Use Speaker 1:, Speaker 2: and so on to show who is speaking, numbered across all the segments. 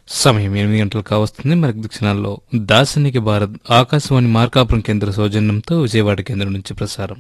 Speaker 1: సమయం ఎనిమిది గంటలు కావస్తుంది మరికొద్ది క్షణాల్లో దార్శనిక భారత్ ఆకాశవాణి మార్కాపురం కేంద్ర సౌజన్యంతో విజయవాడ కేంద్రం నుంచి ప్రసారం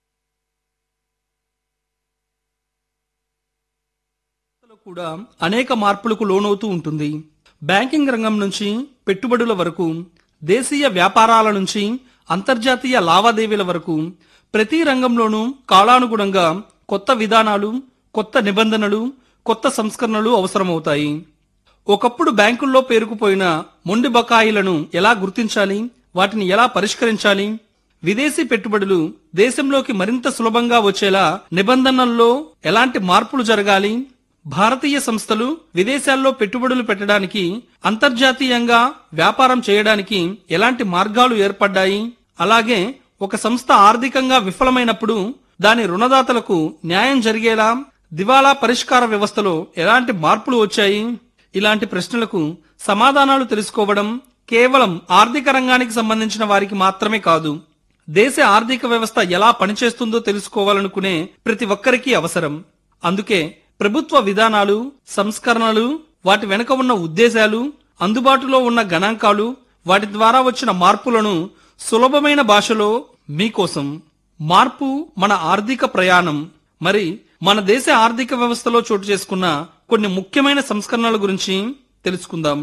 Speaker 2: లో కూడా అనేక మార్పులకు లోనవుతూ ఉంటుంది బ్యాంకింగ్ రంగం నుంచి పెట్టుబడుల వరకు దేశీయ వ్యాపారాల నుంచి అంతర్జాతీయ లావాదేవీల వరకు ప్రతి రంగంలోనూ కాలానుగుణంగా కొత్త విధానాలు కొత్త నిబంధనలు కొత్త సంస్కరణలు అవసరమవుతాయి ఒకప్పుడు బ్యాంకుల్లో పేరుకుపోయిన మొండి బకాయిలను ఎలా గుర్తించాలి వాటిని ఎలా పరిష్కరించాలి విదేశీ పెట్టుబడులు దేశంలోకి మరింత సులభంగా వచ్చేలా నిబంధనల్లో ఎలాంటి మార్పులు జరగాలి భారతీయ సంస్థలు విదేశాల్లో పెట్టుబడులు పెట్టడానికి అంతర్జాతీయంగా వ్యాపారం చేయడానికి ఎలాంటి మార్గాలు ఏర్పడ్డాయి అలాగే ఒక సంస్థ ఆర్థికంగా విఫలమైనప్పుడు దాని రుణదాతలకు న్యాయం జరిగేలా దివాలా పరిష్కార వ్యవస్థలో ఎలాంటి మార్పులు వచ్చాయి ఇలాంటి ప్రశ్నలకు సమాధానాలు తెలుసుకోవడం కేవలం ఆర్థిక రంగానికి సంబంధించిన వారికి మాత్రమే కాదు దేశ ఆర్థిక వ్యవస్థ ఎలా పనిచేస్తుందో తెలుసుకోవాలనుకునే ప్రతి ఒక్కరికి అవసరం అందుకే ప్రభుత్వ విధానాలు సంస్కరణలు వాటి వెనుక ఉన్న ఉద్దేశాలు అందుబాటులో ఉన్న గణాంకాలు వాటి ద్వారా వచ్చిన మార్పులను సులభమైన భాషలో మీకోసం మార్పు మన ఆర్థిక ప్రయాణం మరి మన దేశ ఆర్థిక వ్యవస్థలో చోటు చేసుకున్న కొన్ని ముఖ్యమైన సంస్కరణల గురించి తెలుసుకుందాం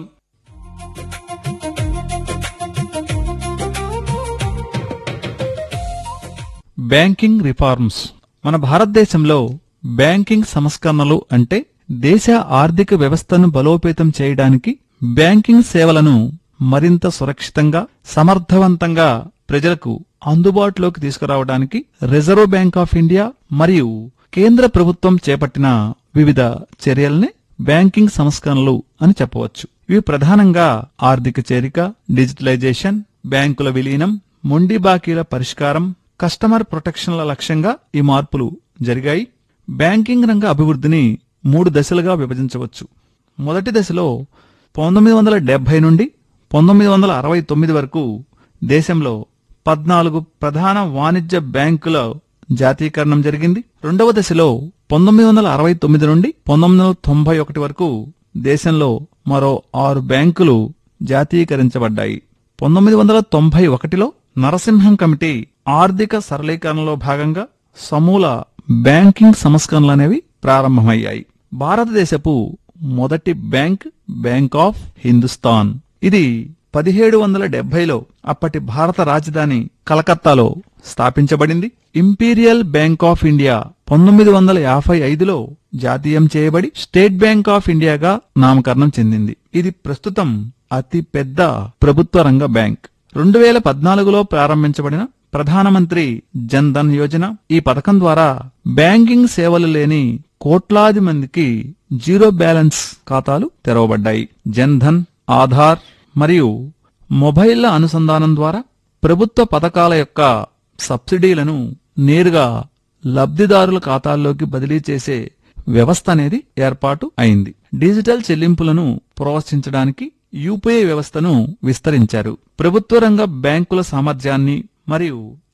Speaker 3: బ్యాంకింగ్ రిఫార్మ్స్ మన భారతదేశంలో బ్యాంకింగ్ సంస్కరణలు అంటే దేశ ఆర్థిక వ్యవస్థను బలోపేతం చేయడానికి బ్యాంకింగ్ సేవలను మరింత సురక్షితంగా సమర్థవంతంగా ప్రజలకు అందుబాటులోకి తీసుకురావడానికి రిజర్వ్ బ్యాంక్ ఆఫ్ ఇండియా మరియు కేంద్ర ప్రభుత్వం చేపట్టిన వివిధ చర్యల్ని బ్యాంకింగ్ సంస్కరణలు అని చెప్పవచ్చు ఇవి ప్రధానంగా ఆర్థిక చేరిక డిజిటలైజేషన్ బ్యాంకుల విలీనం మొండి బాకీల పరిష్కారం కస్టమర్ ప్రొటెక్షన్ల లక్ష్యంగా ఈ మార్పులు జరిగాయి బ్యాంకింగ్ రంగ అభివృద్ధిని మూడు దశలుగా విభజించవచ్చు మొదటి దశలో పంతొమ్మిది వందల డెబ్బై నుండి పంతొమ్మిది వందల అరవై తొమ్మిది వరకు దేశంలో పద్నాలుగు ప్రధాన వాణిజ్య బ్యాంకుల జాతీయకరణం జరిగింది రెండవ దశలో పంతొమ్మిది వందల అరవై తొమ్మిది నుండి పంతొమ్మిది వందల తొంభై ఒకటి వరకు దేశంలో మరో ఆరు బ్యాంకులు జాతీయకరించబడ్డాయి పంతొమ్మిది వందల తొంభై ఒకటిలో నరసింహం కమిటీ ఆర్థిక సరళీకరణలో భాగంగా సమూల బ్యాంకింగ్ సంస్కరణలనేవి ప్రారంభమయ్యాయి భారతదేశపు మొదటి బ్యాంక్ బ్యాంక్ ఆఫ్ హిందుస్థాన్ ఇది పదిహేడు వందల డెబ్బైలో అప్పటి భారత రాజధాని కలకత్తాలో స్థాపించబడింది ఇంపీరియల్ బ్యాంక్ ఆఫ్ ఇండియా పంతొమ్మిది వందల యాభై ఐదులో జాతీయం చేయబడి స్టేట్ బ్యాంక్ ఆఫ్ ఇండియాగా నామకరణం చెందింది ఇది ప్రస్తుతం అతి పెద్ద ప్రభుత్వ రంగ బ్యాంక్ రెండు వేల పద్నాలుగులో ప్రారంభించబడిన ప్రధానమంత్రి జన్ ధన్ యోజన ఈ పథకం ద్వారా బ్యాంకింగ్ సేవలు లేని కోట్లాది మందికి జీరో బ్యాలెన్స్ ఖాతాలు తెరవబడ్డాయి జన్ ధన్ ఆధార్ మరియు మొబైళ్ల అనుసంధానం ద్వారా ప్రభుత్వ పథకాల యొక్క సబ్సిడీలను నేరుగా లబ్ధిదారుల ఖాతాల్లోకి బదిలీ చేసే వ్యవస్థ అనేది ఏర్పాటు అయింది డిజిటల్ చెల్లింపులను ప్రోత్సహించడానికి యూపీఐ వ్యవస్థను విస్తరించారు ప్రభుత్వ రంగ బ్యాంకుల సామర్థ్యాన్ని మరియు